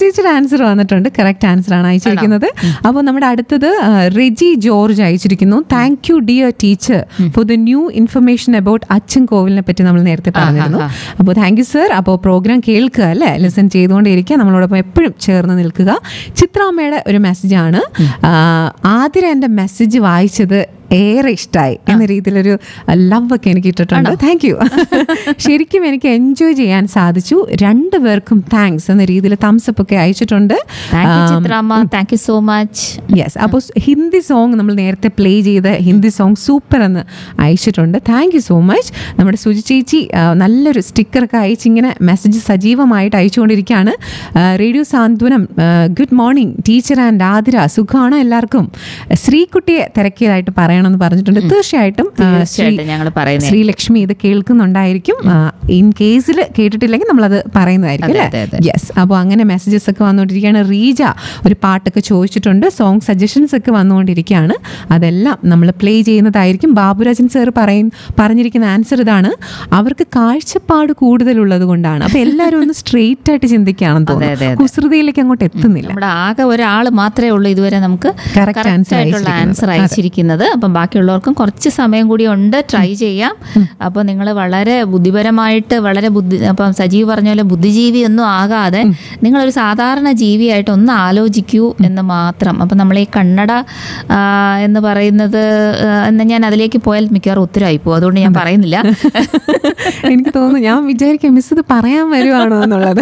ചേച്ചിയുടെ ആൻസർ വന്നിട്ടുണ്ട് correct answer ആണ് അയച്ചിരിക്കുന്നത് അപ്പോൾ നമ്മുടെ അടുത്തത് ആ, റെജി ജോർജ് അയച്ചിരിക്കുന്നു thank you dear teacher for the new information about അച്ഛൻ കോവിലിനെ പറ്റി നമ്മൾ നേരത്തെ പറഞ്ഞിരുന്നു അപ്പോൾ താങ്ക് യു സർ അപ്പോൾ പ്രോഗ്രാം കേൾക്കുക അല്ലേ ലിസൺ ചെയ്തുകൊണ്ടിരിക്കുക നമ്മളോടൊപ്പം എപ്പോഴും ചേർന്ന് നിൽക്കുക ചിത്രാമ്മയുടെ ഒരു മെസ്സേജാണ് ആതിര എൻ്റെ മെസ്സേജ് വായിച്ചത് ഏറെ ഇഷ്ടമായി എന്ന രീതിയിലൊരു ലവ് ഒക്കെ എനിക്ക് ഇട്ടിട്ടുണ്ട് താങ്ക് യു ശരിക്കും എനിക്ക് എൻജോയ് ചെയ്യാൻ സാധിച്ചു രണ്ടു പേർക്കും താങ്ക്സ് എന്ന രീതിയിൽ തംസ് അപ്പ് ഒക്കെ അയച്ചിട്ടുണ്ട് thank you Chithramma thank you so much yes അപ്പോൾ ഹിന്ദി സോങ് നമ്മൾ നേരത്തെ പ്ലേ ചെയ്ത ഹിന്ദി സോങ് സൂപ്പർ എന്ന് അയച്ചിട്ടുണ്ട് താങ്ക് യു സോ മച്ച് നമ്മുടെ സുജി ചേച്ചി ആ, നല്ലൊരു സ്റ്റിക്കറൊക്കെ അയച്ച് ഇങ്ങനെ മെസ്സേജ് സജീവമായിട്ട് അയച്ചുകൊണ്ടിരിക്കുകയാണ് ആ, radio Santhwanam good morning teacher and Athira സുഖമാണോ എല്ലാവർക്കും ശ്രീകുട്ടിയെ തിരക്കിയതായിട്ട് പറയണമെന്ന് പറഞ്ഞിട്ടുണ്ട് തീർച്ചയായിട്ടും ആ, ശ്രീ തീർച്ചയായിട്ടും ഞങ്ങൾ പറയുന്നത് ശ്രീലക്ഷ്മി ഇത് കേൾക്കുന്നുണ്ടായിരിക്കും ഇൻ കേസിൽ കേട്ടിട്ടില്ലെങ്കിൽ നമ്മളത് പറയുന്നതായിരിക്കും അതെ, അല്ലേ അതെ, യെസ് അപ്പോൾ അങ്ങനെ മെസ്സേജസ് ഒക്കെ വന്നുകൊണ്ടിരിക്കുകയാണ് റീജ ഒരു പാട്ടൊക്കെ ചോദിച്ചിട്ടുണ്ട് സോങ് സജഷൻസ് ഒക്കെ വന്നുകൊണ്ടിരിക്കുകയാണ് അതെല്ലാം നമ്മൾ പ്ലേ ചെയ്യുന്നതായിരിക്കും ബാബുരാജൻ സാർ പറയും പറഞ്ഞിരിക്കുന്ന ആൻസർ ഇതാണ് അവർക്ക് കാഴ്ചപ്പാട് കൂടുതലുള്ളത് കൊണ്ടാണ് അപ്പോൾ എല്ലാവരും ഒന്ന് സ്ട്രെയിറ്റ് ആയിട്ട് ചിന്തിക്കുകയാണെന്ന് അതെ, അതെ, തോന്നുന്നു കുസൃതിയിലേക്ക് അങ്ങോട്ട് എത്തുന്നില്ല നമ്മുടെ ആകെ ഒരാൾ മാത്രമേ ഉള്ളൂ ഇതുവരെ നമുക്ക് Correct correct answer ആയിട്ടുള്ള ആൻസർ അയച്ചിരിക്കുന്നത് അപ്പം ബാക്കിയുള്ളവർക്കും കുറച്ച് സമയം കൂടി ഉണ്ട് ട്രൈ ചെയ്യാം അപ്പോൾ നിങ്ങൾ വളരെ ബുദ്ധിപരമായിട്ട് വളരെ ബുദ്ധി അപ്പം സജീവ് പറഞ്ഞ പോലെ ബുദ്ധിജീവി ഒന്നും ആകാതെ നിങ്ങളൊരു സാധാരണ ജീവിയായിട്ട് ഒന്ന് ആലോചിക്കൂ എന്ന് മാത്രം അപ്പം നമ്മൾ ഈ കണ്ണട ആ, എന്ന് പറയുന്നത് ആ, എന്ന് ഞാൻ അതിലേക്ക് പോയാൽ മിക്കവാറും ഉത്തരമായി പോകും അതുകൊണ്ട് ഞാൻ പറയുന്നില്ല എനിക്ക് തോന്നുന്നു ഞാൻ വിചാരിക്കാം മിസ് ഇത് പറയാൻ വരുവാണോ എന്നുള്ളത്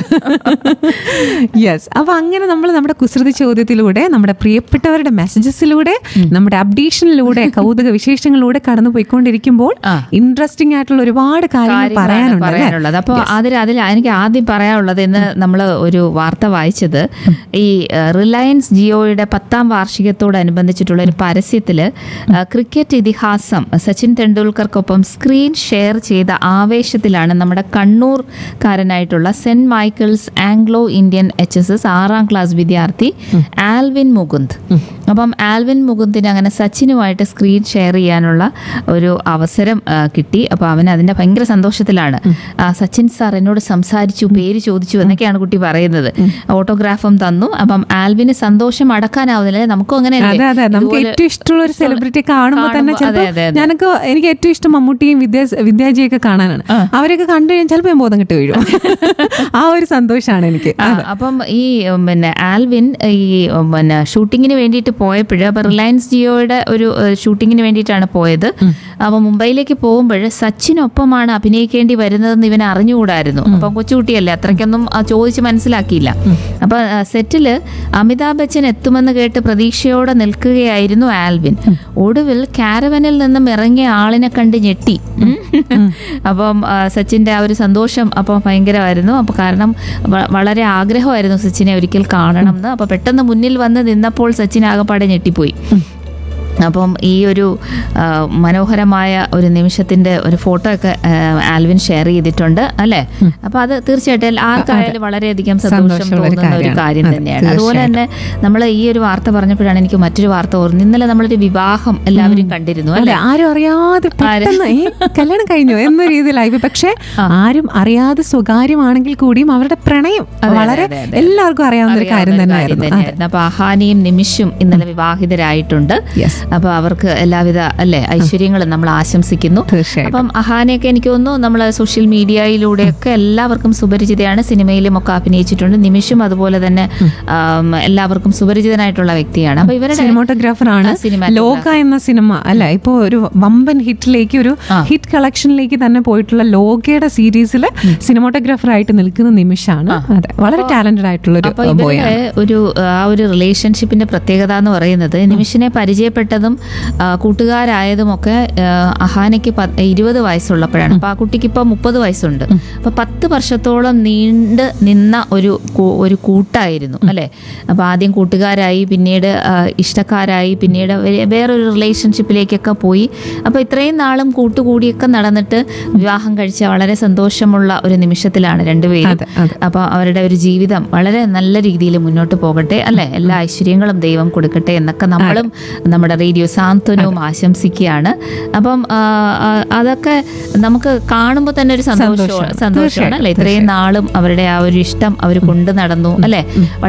യെസ് അപ്പൊ അങ്ങനെ നമ്മൾ നമ്മുടെ കുസൃതി ചോദ്യത്തിലൂടെ നമ്മുടെ പ്രിയപ്പെട്ടവരുടെ മെസ്സേജസിലൂടെ നമ്മുടെ അപ്ഡേഷനിലൂടെ കൗതുക വിശേഷങ്ങളിലൂടെ കടന്നു പോയിക്കൊണ്ടിരിക്കുമ്പോൾ ആ. ഇൻട്രസ്റ്റിംഗ് ആയിട്ടുള്ള ഒരുപാട് കാര്യങ്ങൾ കാര്യങ്ങളാണ് പറയാനുണ്ട് അല്ലേ? പറയാനുള്ളത് അപ്പോൾ അതിൽ അതിൽ എനിക്ക് ആദ്യം പറയാനുള്ളത് ഇന്ന് നമ്മൾ ഒരു വാർത്ത വായിച്ചത് ഈ ഏഹ്, റിലയൻസ് ജിയോയുടെ പത്താം വാർഷികത്തോടനുബന്ധിച്ചിട്ടുള്ള ഒരു പരസ്യത്തിൽ ക്രിക്കറ്റ് ഇതിഹാസം സച്ചിൻ തെണ്ടുൽക്കർക്കൊപ്പം സ്ക്രീൻ ഷെയർ ചെയ്ത ആവേശത്തിലാണ് നമ്മുടെ കണ്ണൂർക്കാരനായിട്ടുള്ള saint Michael's Anglo Indian H S S ആറാം ക്ലാസ് വിദ്യാർത്ഥി ആൽവിൻ മുകുന്ദ് അപ്പം ആൽവിൻ മുകുന്ദിന് അങ്ങനെ സച്ചിനുമായിട്ട് സ്ക്രീൻ ഷെയർ ചെയ്യാനുള്ള ഒരു അവസരം ആ, കിട്ടി അപ്പോൾ അവൻ അതിൻ്റെ ഭയങ്കര സന്തോഷത്തിലാണ് ആ, സച്ചിൻ സാർ എന്നോട് സംസാരിച്ചു പേര് ചോദിച്ചു എന്നൊക്കെയാണ് കുട്ടി പറയുന്നത് ഓട്ടോഗ്രാഫും തന്നു അപ്പം ആൽവിന് സന്തോഷം അടക്കാനാവുന്നില്ല നമുക്കും അങ്ങനെ അതെ അതെ നമുക്ക് ഏറ്റവും ഇഷ്ടമുള്ള ഒരു സെലിബ്രിറ്റി കാണുമ്പോൾ തന്നെ കാണുമ്പോ- അതെ, ചിലപ്പോൾ അതെ, അതെ. ഞാനൊക്കെ എനിക്ക് ഏറ്റവും ഇഷ്ടം മമ്മൂട്ടിയും വിദ്യാ വിദ്യാജിയൊക്കെ കാണാനാണ് അവരൊക്കെ കണ്ടു കഴിഞ്ഞാൽ ചിലപ്പോൾ ഞാൻ ബോധം കിട്ടി വീഴും ആ ഒരു സന്തോഷമാണ് എനിക്ക് ആ, അപ്പം ഈ ഉം, പിന്നെ ആൽവിൻ ഈ ഉം, പിന്നെ ഷൂട്ടിങ്ങിന് വേണ്ടിയിട്ട് പോയപ്പോൾ അപ്പോൾ റിലയൻസ് ജിയോയുടെ ഒരു ഏഹ്, ഷൂട്ടിങ്ങിന് വേണ്ടിയിട്ടാണ് പോയത് അപ്പോൾ മുംബൈയിലേക്ക് പോകുമ്പോൾ സച്ചിനൊപ്പമാണ് അഭിനയിക്കേണ്ടി വരുന്നതെന്ന് ഇവൻ അറിഞ്ഞുകൂടായിരുന്നു അപ്പം കൊച്ചുകുട്ടിയല്ലേ അത്രയ്ക്കൊന്നും ആ, ചോദിച്ച് മനസ്സിലാക്കിയില്ല അപ്പോൾ സെറ്റിൽ അമിതാഭ് ബച്ചൻ എത്തുമെന്ന് കേട്ട് പ്രതീക്ഷയോടെ നിൽക്കുകയായിരുന്നു ആൽവിൻ ഒടുവിൽ കാരവനിൽ നിന്നും ഇറങ്ങിയ ആളിനെ കണ്ട് ഞെട്ടി ഉം. അപ്പം ആ, സച്ചിന്റെ ആ ഒരു സന്തോഷം അപ്പം ഭയങ്കരമായിരുന്നു അപ്പോൾ കാരണം വ- വളരെ ആഗ്രഹമായിരുന്നു സച്ചിനെ ഒരിക്കൽ കാണണം എന്ന് അപ്പോൾ പെട്ടെന്ന് മുന്നിൽ വന്ന് നിന്നപ്പോൾ സച്ചിൻ ആകപ്പാടെ ഞെട്ടിപ്പോയി അപ്പം ഈ ഒരു ആ, മനോഹരമായ ഒരു നിമിഷത്തിന്റെ ഒരു ഫോട്ടോ ഒക്കെ ആ, ആൽവിൻ ഷെയർ ചെയ്തിട്ടുണ്ട് അല്ലേ അപ്പൊ അത് തീർച്ചയായിട്ടും ആർക്കായാലും വളരെയധികം സന്തോഷം സന്തോഷമുള്ള ഒരു തോന്നുന്ന ഒരു കാര്യമാണ്. കാര്യം അതെ, തന്നെയാണ് അതുപോലെ തന്നെ നമ്മൾ ഈ ഒരു വാർത്ത പറഞ്ഞപ്പോഴാണ് എനിക്ക് മറ്റൊരു വാർത്ത ഓർമ്മ ഇന്നലെ നമ്മളൊരു വിവാഹം എല്ലാവരും കണ്ടിരുന്നു അല്ലെ അല്ലെ ആരും അറിയാതെ പെട്ടെന്ന് ഏ, കല്യാണം കഴിഞ്ഞു എന്ന രീതിയിലായി പക്ഷെ ആരും അറിയാതെ സ്വകാര്യമാണെങ്കിൽ കൂടിയും അവരുടെ പ്രണയം വളരെ അതെ, അതെ. എല്ലാവർക്കും അറിയാവുന്ന ഒരു കാര്യം തന്നെയായിരുന്നു അതെ. തന്നെയായിരുന്നു അപ്പൊ അഹാനിയും നിമിഷും ഇന്നലെ വിവാഹിതരായിട്ടുണ്ട് Yes. അപ്പൊ അവർക്ക് എല്ലാവിധ അല്ലെ ഐശ്വര്യങ്ങളും നമ്മൾ ആശംസിക്കുന്നു തീർച്ചയായിട്ടും അപ്പം അഹാനയൊക്കെ എനിക്ക് തോന്നുന്നു നമ്മൾ സോഷ്യൽ മീഡിയയിലൂടെയൊക്കെ എല്ലാവർക്കും സുപരിചിതയാണ് സിനിമയിലും ഒക്കെ അഭിനയിച്ചിട്ടുണ്ട് നിമിഷും അതുപോലെ തന്നെ ആം, എല്ലാവർക്കും സുപരിചിതനായിട്ടുള്ള വ്യക്തിയാണ് അപ്പൊ ഇവരുടെ സിനിമാട്ടോഗ്രാഫർ ആണ് ആ, cinematographer. ലോക എന്ന സിനിമ അല്ല ഇപ്പോ ഒരു വമ്പൻ ഹിറ്റിലേക്ക് ഒരു ഹിറ്റ് കളക്ഷനിലേക്ക് തന്നെ പോയിട്ടുള്ള ലോകയുടെ സീരീസിൽ സിനിമാട്ടോഗ്രാഫർ ആയിട്ട് നിൽക്കുന്ന നിമിഷാണ് അതെ വളരെ ടാലന്റഡ് ആയിട്ടുള്ള അപ്പൊ ഒരു ബോയ് ഇവരുടെ ഒരു ആ ഒരു റിലേഷൻഷിപ്പിന്റെ പ്രത്യേകത എന്ന് പറയുന്നത് നിമിഷിനെ പരിചയപ്പെട്ടതും ആ, കൂട്ടുകാരായതുമൊക്കെ ആ, അഹാനയ്ക്ക് പ- ഇരുപത് വയസ്സുള്ളപ്പോഴാണ് അപ്പൊ ആ കുട്ടിക്ക് ഇപ്പൊ മുപ്പത് വയസ്സുണ്ട് അപ്പൊ പത്ത് വർഷത്തോളം നീണ്ട് നിന്ന ഒരു കൂ- ഒരു കൂട്ടായിരുന്നു അല്ലെ അപ്പൊ ആദ്യം കൂട്ടുകാരായി പിന്നീട് ആ, ഇഷ്ടക്കാരായി പിന്നീട് വേ- വേറൊരു റിലേഷൻഷിപ്പിലേക്കൊക്കെ പോയി അപ്പൊ ഇത്രയും നാളും കൂട്ടുകൂടിയൊക്കെ നടന്നിട്ട് വിവാഹം കഴിച്ച വളരെ സന്തോഷമുള്ള ഒരു നിമിഷത്തിലാണ് രണ്ടുപേരും അതെ, അതെ. അപ്പോൾ അവരുടെ ഒരു ജീവിതം വളരെ നല്ല രീതിയിൽ മുന്നോട്ട് പോകട്ടെ അല്ലെ എല്ലാ ഐശ്വര്യങ്ങളും ദൈവം കൊടുക്കട്ടെ എന്നൊക്കെ നമ്മളും നമ്മുടെ റേഡിയോ സാന്ത്വനവും ആശംസിക്കുകയാണ് അപ്പം ആ, ആ, അതൊക്കെ നമുക്ക് കാണുമ്പോൾ തന്നെ ഒരു സന്തോഷമാണ് സന്തോഷം. സന്തോഷമാണ് അല്ലെ ഇത്രയും നാളും അവരുടെ ആ ഒരു ഇഷ്ടം അവർ കൊണ്ടു നടന്നു അല്ലെ